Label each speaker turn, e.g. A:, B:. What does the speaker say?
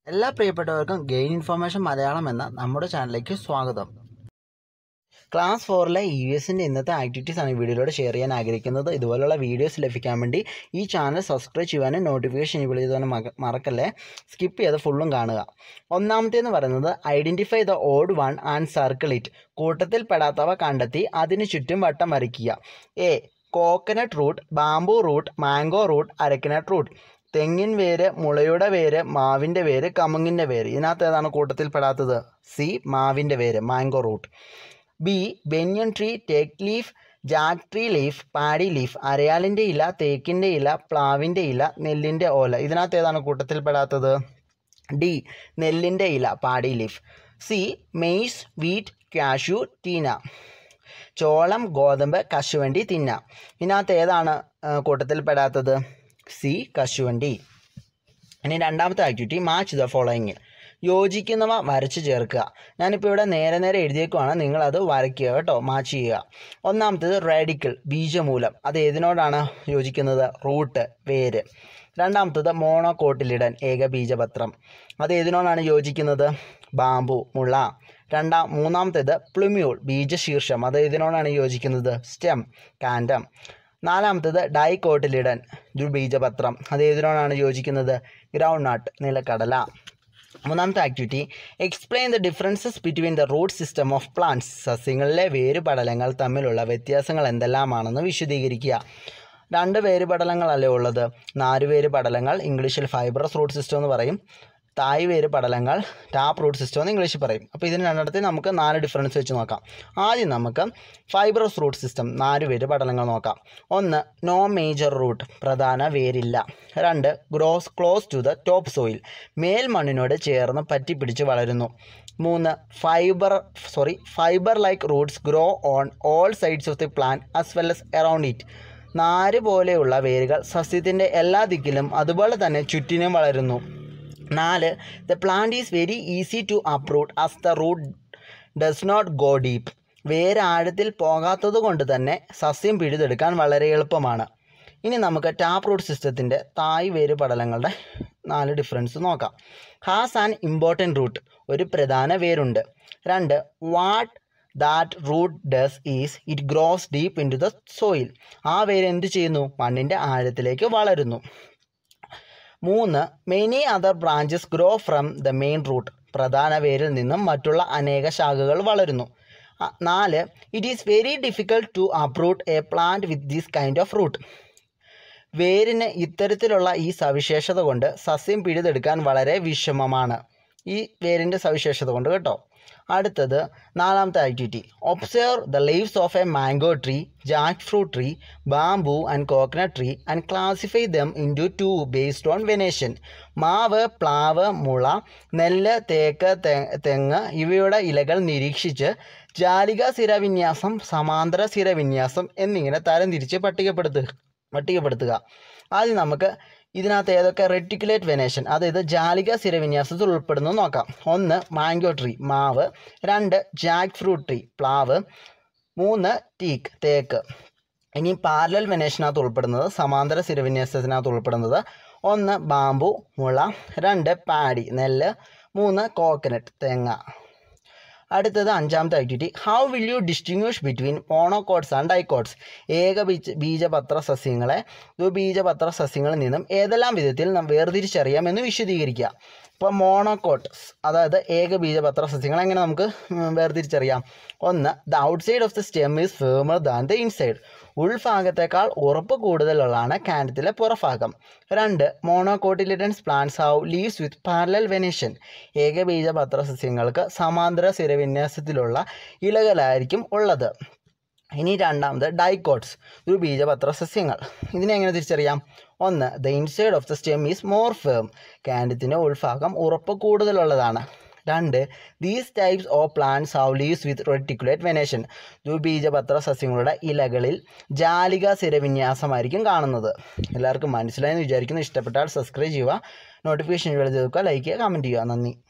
A: എല്ലാ പ്രിയപ്പെട്ടവർക്കും gain information Malayalam എന്ന നമ്മുടെ ചാനലിലേക്ക് സ്വാഗതം ക്ലാസ് ഫോറിലെ യു എസിൻ്റെ ഇന്നത്തെ ആക്ടിവിറ്റീസ് ആണ് ഈ വീഡിയോയിലൂടെ ഷെയർ ചെയ്യാൻ ആഗ്രഹിക്കുന്നത് ഇതുപോലുള്ള വീഡിയോസ് ലഭിക്കാൻ വേണ്ടി ഈ ചാനൽ സബ്സ്ക്രൈബ് ചെയ്യാനും നോട്ടിഫിക്കേഷൻ എനേബിൾ ചെയ്താനും മറക്കല്ലേ സ്കിപ്പ് ചെയ്ത് ഫുള്ളും കാണുക ഒന്നാമത്തേന്ന് പറയുന്നത് identify the odd one and circle it കൂട്ടത്തിൽ പെടാത്തവ കണ്ടെത്തി അതിന് ചുറ്റും വട്ടം വരയ്ക്കുക A coconut root bamboo root mango root arecanut root തെങ്ങിൻ വേര് മുളയുടെ വേര് മാവിൻ്റെ വേര് കമുങ്ങിൻ്റെ വേര് ഇതിനകത്ത് ഏതാണ് കൂട്ടത്തിൽ പെടാത്തത് സി മാവിൻ്റെ വേര് mango root B banyan tree teak leaf jack tree leaf paddy leaf അരയാലിൻ്റെ ഇല തേക്കിൻ്റെ ഇല പ്ലാവിൻ്റെ ഇല നെല്ലിൻ്റെ ഓല ഇതിനകത്ത് ഏതാണ് കൂട്ടത്തിൽ പെടാത്തത് ഡി നെല്ലിൻ്റെ ഇല paddy leaf C maize wheat cashew ടീന ചോളം ഗോതമ്പ് കശുവണ്ടി തിന്ന ഇതിനകത്ത് ഏതാണ് ആ, കൂട്ടത്തിൽ പെടാത്തത് സി കശുവണ്ടി ഇനി രണ്ടാമത്തെ ആക്ടിവിറ്റി മാച്ച് ദ ഫോളോയിങ് യോജിക്കുന്നവ വരച്ച് ചേർക്കുക ഞാനിപ്പോൾ ഇവിടെ നേരെ നേരെ എഴുതിയേക്കുവാണ് നിങ്ങളത് വരയ്ക്കുക കേട്ടോ മാച്ച് ചെയ്യുക ഒന്നാമത്തേത് റാഡിക്കൽ ബീജമൂലം അത് ഏതിനോടാണ് യോജിക്കുന്നത് റൂട്ട് വേര് രണ്ടാമത്തേത് മോണോകോട്ടിലിടൻ ഏകബീജപത്രം അത് ഏതിനോടാണ് യോജിക്കുന്നത് ബാമ്പു മുള രണ്ടാം മൂന്നാമത്തേത് പ്ലുമ്യൂൾ ബീജശീർഷം അത് ഏതിനോടാണ് യോജിക്കുന്നത് സ്റ്റെം കാൻഡം നാലാമത്തേത് ഡൈകോട്ടിലിടൻ ബീജപത്രം അത് ഏതിനോടാണ് യോജിക്കുന്നത് ഗ്രൗണ്ട് നട്ട് നിലക്കടല മൂന്നാമത്തെ activity explain the differences between the root system of plants സസ്യങ്ങളിലെ വേരുപടലങ്ങൾ തമ്മിലുള്ള വ്യത്യാസങ്ങൾ എന്തെല്ലാമാണെന്ന് വിശദീകരിക്കുക രണ്ട് വേരുപടലങ്ങളല്ലേ ഉള്ളത് നാലുവേര് പടലങ്ങൾ ഇംഗ്ലീഷിൽ ഫൈബ്രസ് റൂട്ട് സിസ്റ്റം എന്ന് പറയും തായ് വേര് പടലങ്ങൾ ടാപ്പ് റൂട്ട് സിസ്റ്റം എന്ന് ഇംഗ്ലീഷിൽ പറയും അപ്പോൾ ഇതിന് രണ്ടിടത്തിൽ നമുക്ക് നാല് ഡിഫറൻസ് വെച്ച് നോക്കാം ആദ്യം നമുക്ക് ഫൈബ്രസ് റൂട്ട് സിസ്റ്റം നാല് വേര് പടലങ്ങൾ നോക്കാം ഒന്ന് നോ മേജർ റൂട്ട് പ്രധാന വേരില്ല രണ്ട് grows close to the top soil മേൽമണ്ണിനോട് ചേർന്ന് പറ്റിപ്പിടിച്ച് വളരുന്നു മൂന്ന് fibre sorry fibre like roots grow on all sides of the plant as well as around it നാര് പോലെയുള്ള വേരുകൾ സസ്യത്തിൻ്റെ എല്ലാ ദിക്കിലും അതുപോലെ തന്നെ ചുറ്റിനും വളരുന്നു നാല് the plant is very easy to uproot as the root does not go deep വേര് ആഴത്തിൽ പോകാത്തത് കൊണ്ട് തന്നെ സസ്യം പിഴുതെടുക്കാൻ വളരെ എളുപ്പമാണ് ഇനി നമുക്ക് ടാപ്പ് റൂട്ട് സിസ്റ്റത്തിൻ്റെ തായ് വേര് പടലങ്ങളുടെ നാല് ഡിഫറൻസ് നോക്കാം ഹാസ് ആൻ ഇമ്പോർട്ടൻറ്റ് റൂട്ട് ഒരു പ്രധാന വേരുണ്ട് രണ്ട് what that root does is it grows deep into the soil ആ വേര് എന്ത് ചെയ്യുന്നു മണ്ണിൻ്റെ ആഴത്തിലേക്ക് വളരുന്നു മൂന്ന് many other branches grow from the main root പ്രധാന വേരിൽ നിന്നും മറ്റുള്ള അനേക ശാഖകൾ വളരുന്നു ആ, നാല് it is very difficult to uproot a plant with this kind of root വേരിന് ഇത്തരത്തിലുള്ള ഈ സവിശേഷത കൊണ്ട് സസ്യം പിഴുതെടുക്കാൻ വളരെ വിഷമമാണ് ഈ വേരിൻ്റെ സവിശേഷത കൊണ്ട് കേട്ടോ അടുത്തത് നാലാമത്തെ activity observe the leaves of a mango tree jack fruit tree bamboo and coconut tree and classify them into two based on venation മാവ് പ്ലാവ് മുള നെല്ല് തേക്ക് തെ- തെങ്ങ് ഇവയുടെ ഇലകൾ നിരീക്ഷിച്ച് ജാലിക സ്ഥിരവിന്യാസം സമാന്തര സ്ഥിരവിന്യാസം എന്നിങ്ങനെ തരംതിരിച്ച് പട്ടികപ്പെടുത്തുക പട്ടികപ്പെടുത്തുക ആദ്യം നമുക്ക് ഇതിനകത്ത് ഏതൊക്കെ റെറ്റിക്കുലേറ്റ് വെനേഷൻ അതായത് ജാലിക സ്ഥിരവിന്യാസത്തിൽ ഉൾപ്പെടുന്നു നോക്കാം ഒന്ന് മാംഗോ ട്രീ മാവ് രണ്ട് ജാക്ക് ഫ്രൂട്ട് ട്രീ പ്ലാവ് മൂന്ന് ടീക്ക് തേക്ക് ഇനി പാരലൽ വെനേഷനകത്ത് ഉൾപ്പെടുന്നത് സമാന്തര സ്ഥിരവിന്യാസത്തിനകത്ത് ഉൾപ്പെടുന്നത് ഒന്ന് ബാമ്പു മുള രണ്ട് പാടി നെല്ല് മൂന്ന് കോക്കനട്ട് തേങ്ങ അടുത്തത് അഞ്ചാമത്തെ activity how will you distinguish between monocots and dicots ഏക ബീജ ബീജപത്ര സസ്യങ്ങളെ ദ്വിബീജപത്ര സസ്യങ്ങളിൽ നിന്നും ഏതെല്ലാം വിധത്തിൽ നാം വേർതിരിച്ചറിയാമെന്ന് വിശദീകരിക്കുക ഇപ്പോൾ മോണോകോട്ട്സ് അതായത് ഏക ബീജപത്ര സസ്യങ്ങൾ എങ്ങനെ നമുക്ക് ഉം, വേർതിരിച്ചറിയാം ഒന്ന് the outside of the stem is firmer than the inside ഉൾഭാഗത്തേക്കാൾ ഉറപ്പ് കൂടുതലുള്ളതാണ് കാൻഡത്തിലെ പുറഭാഗം രണ്ട് monocotyledons plants have leaves with parallel venation ഏകബീജപത്ര സസ്യങ്ങൾക്ക് സമാന്തര സ്ഥിരവിന്യാസത്തിലുള്ള ഇലകളായിരിക്കും ഉള്ളത് ഇനി രണ്ടാമത് ഡൈക്കോട്സ് ഒരു ബീജപത്ര സസ്യങ്ങൾ ഇതിനെ എങ്ങനെ തിരിച്ചറിയാം ഒന്ന് the inside of the stem is more firm കാൻഡത്തിൻ്റെ ഉൾഭാഗം ഉറപ്പ് കൂടുതലുള്ളതാണ് രണ്ട് these types of plants have leaves with reticulate venation ദ്വിബീജപത്ര സസ്യങ്ങളുടെ ഇലകളിൽ ജാലിക സ്ഥിരവിന്യാസമായിരിക്കും കാണുന്നത് എല്ലാവർക്കും മനസ്സിലായെന്ന് വിചാരിക്കുന്നു ഇഷ്ടപ്പെട്ടാൽ സബ്സ്ക്രൈബ് ചെയ്യുക നോട്ടിഫിക്കേഷൻ ചെയ്ത് ലൈക്ക് ചെയ്യുക കമൻറ്റ് ചെയ്യുക നന്ദി